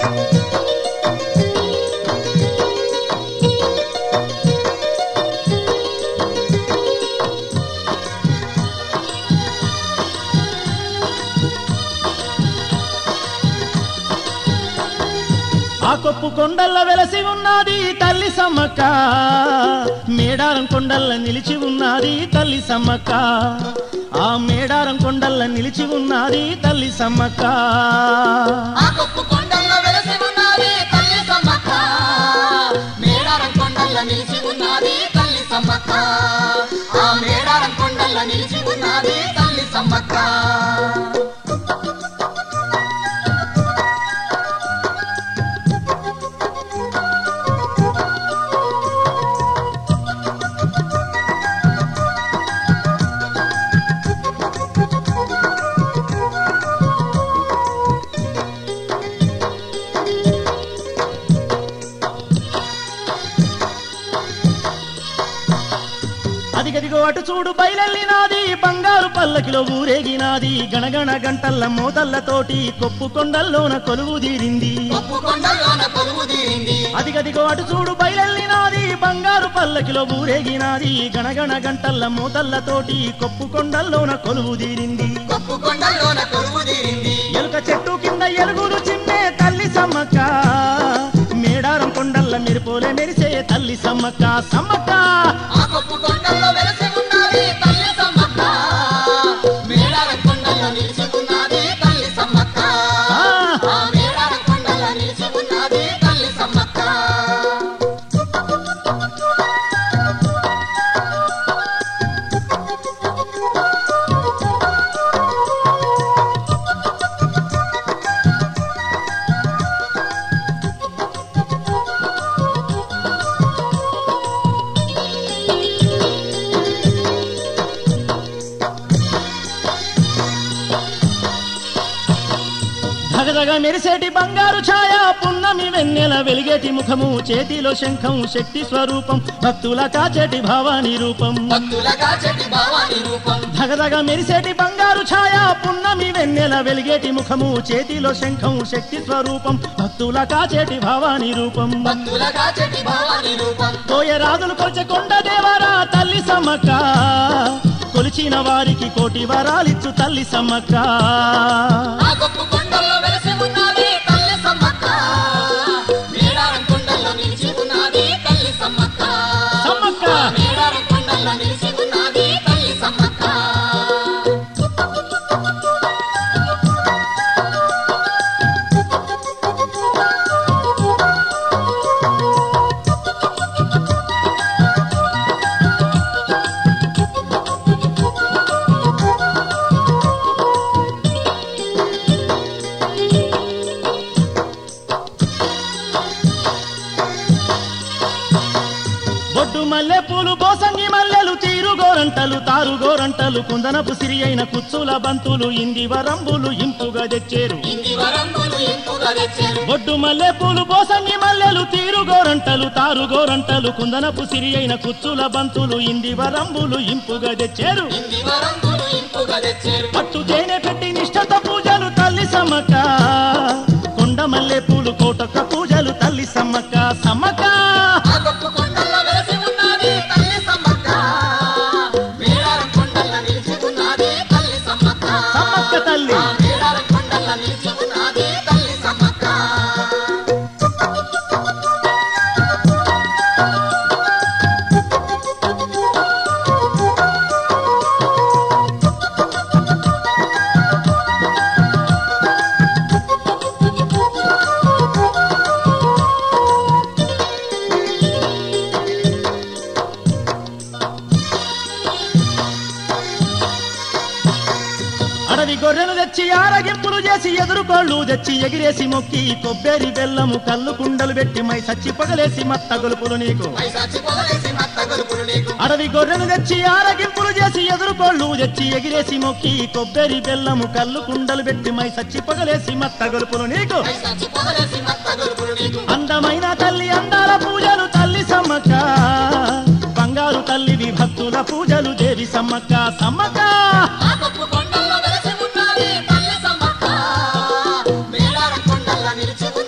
ఆ కొప్పు కొండల్ల వెలసి ఉన్నది తల్లి సమ్మక్క మేడారం కొండల్ల నిలిచి ఉన్నది తల్లి సమ్మక్క ఆ మేడారం కొండల్ల నిలిచి ఉన్నది తల్లి సమ్మక్క ఆ కొప్పు కొండల్లో వెలసి ఉన్నది తల్లి సమ్మక్క మేడారం కొండల్లో నిలిచి ఉన్నది తల్లి సమ్మక్క ఆ మేడారం కొండల్లో నిలిచి ఉన్నది తల్లి సమ్మక్క అదిగదిగో అటు చూడు బయలెల్లినాది బంగారు పల్లకిలో ఊరేగినాది గణగణ గంటల్ల మోతల్లతోటి కొప్పు కొండల్లోన కొలువు తీరింది కొప్పు కొండల్లోన కొలువు తీరింది అదిగదిగో అటు చూడు బయలెల్లినాది బంగారు పల్లకిలో ఊరేగినాది గణగణ గంటల్ల మోతల్లతోటి కొప్పు కొండల్లోన కొలువు తీరింది కొప్పు కొండల్లోన కొలువు తీరింది ఎలుక చెట్టు కింద ఎలుగులు చిమ్మే తల్లి సమ్మక్క మేడారం కొండల్ల మెరుపోలే మెరిసే తల్లి సమ్మక్క సమ్మక్క ఆ కొప్పు కొండల్లో వెలసి ఉన్నది తల్లి సమ్మక్క మేడారం కొండల్లో నిలిచి ఉన్నది తల్లి సమ్మక్క ఆ, ఆ మేడారం కొండల్లో నిలిచి ఉన్నది తల్లి సమ్మక్క ధగధగ మెరిసేటి బంగారు ఛాయ పున్నమి వెన్నెల వెలిగేటి ముఖము చేతిలో శంఖం శక్తి స్వరూపం భక్తుల కాచేటి భావాని రూపం భక్తులగా చెట్టి భావాని రూపం ధగధగ మెరిసేటి బంగారు ఛాయ పున్నమి వెన్నెల వెలిగేటి ముఖము చేతిలో శంఖం శక్తి స్వరూపం భక్తుల కాచేటి భావాని రూపం భక్తులగా చెట్టి భావాని రూపం కోయ రాజులు కొలిచే కొండ దేవరా తల్లి సమ్మక్క కొలిచిన వారికి కోటి వరాలిచ్చు తల్లి సమ్మక్క ఆ గొప్ప కొండల్లో వెలసి ఉన్నది తల్లి సమ్మక్క మేడారం కొండల్లో నిలిచి ఉన్నది తల్లి సమ్మక్క సమ్మక్క మేడారం కొండల్లో నిలిచి ఉన్నది తల్లి సమ్మక్క బొడ్డు మల్లె పూలు బోసంగి మల్లెలు తీరు గోరంటలు తారు గోరంటలు కుందనపు సిరి అయిన కుచ్చుల బంతులు ఇంది వరంబులు ఇంపుగా తెచ్చేరు ఇంది వరంబులు ఇంపుగా తెచ్చారు బొడ్డు మల్లె పూలు బోసంగి మల్లెలు తీరు గోరంటలు తారు గోరంటలు కుందనపు సిరి అయిన కుచ్చుల బంతులు ఇంది వరంబులు ఇంపుగా తెచ్చేరు ఇంది వరంబులు ఇంపుగా తెచ్చారు పట్టు తేనె పెట్టి నిష్ఠత పూజలు తల్లి సమ్మక్క కొండ మల్లె పూలు కోటొక్క పూజలు తల్లి సమ్మక్క సమ్మక్క ఆ గొప్ప కొండల్లో వెలసి ఉన్నది తల్లి సమ్మక్క మేడారం కొండల్లో నిలిచి ఉన్నది తల్లి సమ్మక్క సమ్మక్క తల్లి ఆ మేడారం కొండల్లో నిలిచి ఉన్నది తల్లి సమ్మక్క అడవి గొర్రెను తెచ్చి ఆరగింపులు చేసి ఎదురుకోళ్ళు తెచ్చి ఎగిరేసి మొక్కి కొబ్బరి బెల్లము కళ్ళు కుండలు పెట్టి మై సచ్చి పగలేసి మత్త గొలుపులు నీకు పైసాచి పొగలేసి మత్త గొలుపులు నీకు అడవి గొర్రెను తెచ్చి ఆరగింపులు చేసి ఎదురుకోళ్ళు తెచ్చి ఎగిరేసి మొక్కి కొబ్బరి బెల్లము కళ్ళు కుండలు పెట్టి మై సచ్చి పగలేసి మత్త గొలుపులు నీకు పైసాచి పొగలేసి మత్త గొలుపులు నీకు అందమైన తల్లి అందాల పూజలు తల్లి సమ్మక్క బంగారు తల్లివి భక్తుల పూజలు దేవి సమ్మక్క సమ్మక్క ఆ గొప్ప కొండల్లో వెలసి ఉన్నది తల్లి సమ్మక్క మేడారం కొండల్లో నిలిచి